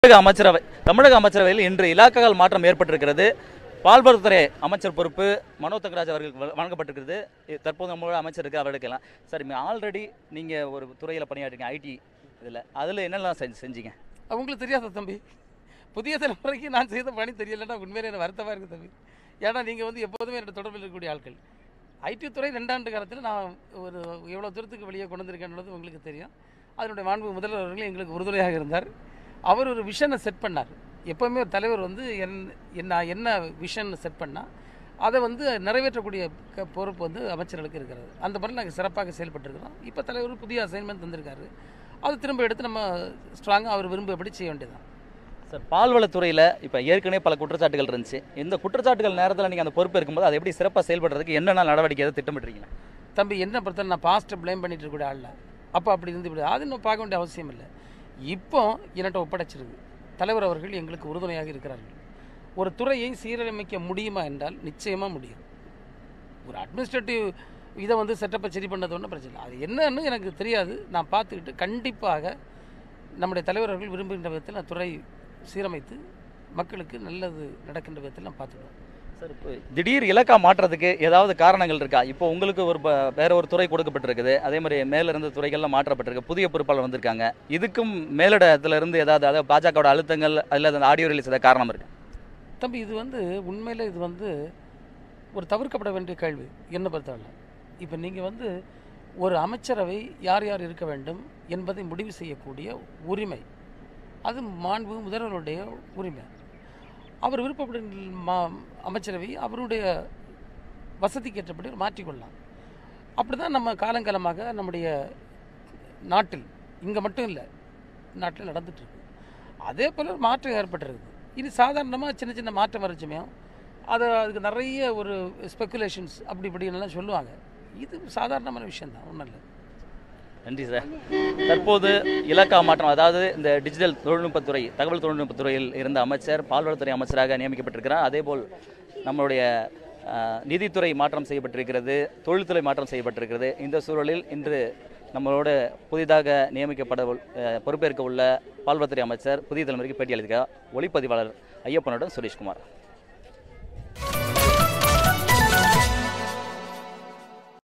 தமிழக அமைச்சரவை தமிழக அமைச்சரவையில் இன்று இலாக்காக்கள் மாற்றம் ஏற்பட்டிருக்கிறது பால்வளத்துறை அமைச்சர் பொறுப்பு மனோ தங்கராஜ் அவர்களுக்கு வழ- வழங்கப்பட்டிருக்கிறது இ- தற்போது நம்மளோட அமைச்சர் இருக்கு அவர் எடுக்கலாம் சார் ஆல்ரெடி நீங்கள் ஒரு துறையில் பணியாற்றுங்க ஐடி இதில் அதில் என்னெல்லாம் செஞ்சு செஞ்சீங்க அவங்களுக்கு தெரியாத தம்பி புதிய தலைமுறைக்கு நான் செய்த பணி தெரியலன்னா உண்மையிலே எனக்கு வருத்தமாக இருக்குது தம்பி ஏன்னா நீங்கள் வந்து எப்போதுமே என்னோட தொடர்பில் இருக்கக்கூடிய ஆட்கள் ஐடி துறை ரெண்டாண்டு காலத்தில் நான் ஒரு எவ்வளோ தூரத்துக்கு வெளியே கொண்டு வந்திருக்கேன்றது உங்களுக்கு தெரியும் அதனுடைய மாண்பு முதல்வர் அவர்கள் எங்களுக்கு உறுதுணையாக இருந்தார் அவர் ஒரு விஷனை செட் பண்ணார் எப்போவுமே ஒரு தலைவர் வந்து என் என்ன என்ன விஷன் செட் பண்ணால் அதை வந்து நிறைவேற்றக்கூடிய க- பொறுப்பு வந்து அமைச்சர்களுக்கு இருக்கிறது அந்த மாதிரி நாங்கள் சிறப்பாக செயல்பட்டுருக்கிறோம் இப்போ தலைவர் புதிய அசைன்மெண்ட் தந்திருக்காரு அது திரும்ப எடுத்து நம்ம ஸ்ட்ராங்காக அவர் விரும்பியபடி செய்ய வேண்டியதுதான் சார் பால்வளத்துறையில் இப்போ ஏற்கனவே பல குற்றச்சாட்டுகள் இருந்துச்சு இந்த குற்றச்சாட்டுகள் நேரத்தில் நீங்கள் அந்த பொறுப்பு இருக்கும்போது அதை எப்படி சிறப்பாக செயல்படுறதுக்கு என்னென்ன நடவடிக்கை எதை திட்டமிட்டுறீங்க தம்பி என்ன பொறுத்தவரை நான் பாஸ்ட்டை ப்ளேம் பண்ணிட்டு இருக்கக்கூடிய ஆள் அப்போ அப்படி இருந்து இப்படி அது இன்னும் பார்க்க வேண்டிய அவசியம் இல்லை இப்போ என்கிட்ட ஒப்படைச்சிருக்கு தலைவர் அவர்கள் எங்களுக்கு உறுதுணையாக இருக்கிறார்கள் ஒரு துறையை சீரமைக்க முடியுமா என்றால் நிச்சயமாக முடியும் ஒரு அட்மினிஸ்ட்ரேட்டிவ் இதை வந்து செட்டப்பை சரி பண்ணது ஒன்றும் பிரச்சனை இல்லை அது என்னன்னு எனக்கு தெரியாது நான் பார்த்துக்கிட்டு கண்டிப்பாக நம்முடைய தலைவர் அவர்கள் விரும்புகின்ற விதத்தில் நான் துறை சீரமைத்து மக்களுக்கு நல்லது நடக்கின்ற விதத்தில் நான் பார்த்துக்குவேன் சார் இப்போ திடீர் இலக்கா மாற்றத்துக்கு ஏதாவது காரணங்கள் இருக்கா இப்போ உங்களுக்கு ஒரு ப- வேற ஒரு துறை கொடுக்கப்பட்டிருக்குது அதே மாதிரி மேல இருந்த துறைகள்லாம் மாற்றப்பட்டிருக்கு புதிய பொறுப்பாளர் வந்திருக்காங்க இதுக்கும் மேலிடத்துல இருந்து ஏதாவது அதாவது பாஜகவோட அழுத்தங்கள் அல்லது அந்த ஆடியோ ரிலீஸ் ஏதாவது காரணம் இருக்கு தம்பி இது வந்து உண்மையில் இது வந்து ஒரு தவிர்க்கப்பட வேண்டிய கேள்வி என்ன பொறுத்தவரை இப்போ நீங்கள் வந்து ஒரு அமைச்சரவை யார் யார் இருக்க வேண்டும் என்பதை முடிவு செய்யக்கூடிய உரிமை அது மாண்பு முதல்வருடைய உரிமை அவர் விருப்பப்படும் மா அமைச்சரவை அவருடைய வசதிக்கு ஏற்றபடி அவர் மாற்றிக்கொள்ளலாம் அப்படி தான் நம்ம காலங்காலமாக நம்முடைய நாட்டில் இங்கே மட்டும் இல்லை நாட்டில் நடந்துட்டு இருக்கு அதே போல் ஒரு மாற்றம் ஏற்பட்டிருக்குது இது சாதாரணமாக சின்ன சின்ன மாற்றம் வரச்சுமே அது அதுக்கு நிறைய ஒரு ஸ்பெக்குலேஷன்ஸ் அப்படி இப்படின்னுலாம் சொல்லுவாங்க இது சாதாரணமான விஷயம்தான் ஒன்றும் இல்லை நன்றி சார் தற்போது இலக்கா மாற்றம் அதாவது இந்த டிஜிட்டல் தொழில்நுட்பத்துறை தகவல் தொழில்நுட்பத்துறையில் இருந்த அமைச்சர் பால்வளத்துறை அமைச்சராக நியமிக்கப்பட்டிருக்கிறார் அதேபோல் நம்மளுடைய அஹ், நிதித்துறை மாற்றம் செய்யப்பட்டிருக்கிறது தொழில்துறை மாற்றம் செய்யப்பட்டிருக்கிறது இந்த சூழலில் இன்று நம்மளோட புதிதாக நியமிக்கப்பட உள்- அஹ், பொறுப்பேற்க உள்ள பால்வளத்துறை அமைச்சர் புதிய தலைமுறைக்கு பேட்டி அளிக்கிறார் ஒளிப்பதிவாளர் ஐயப்பனுடன் சுரேஷ்குமார்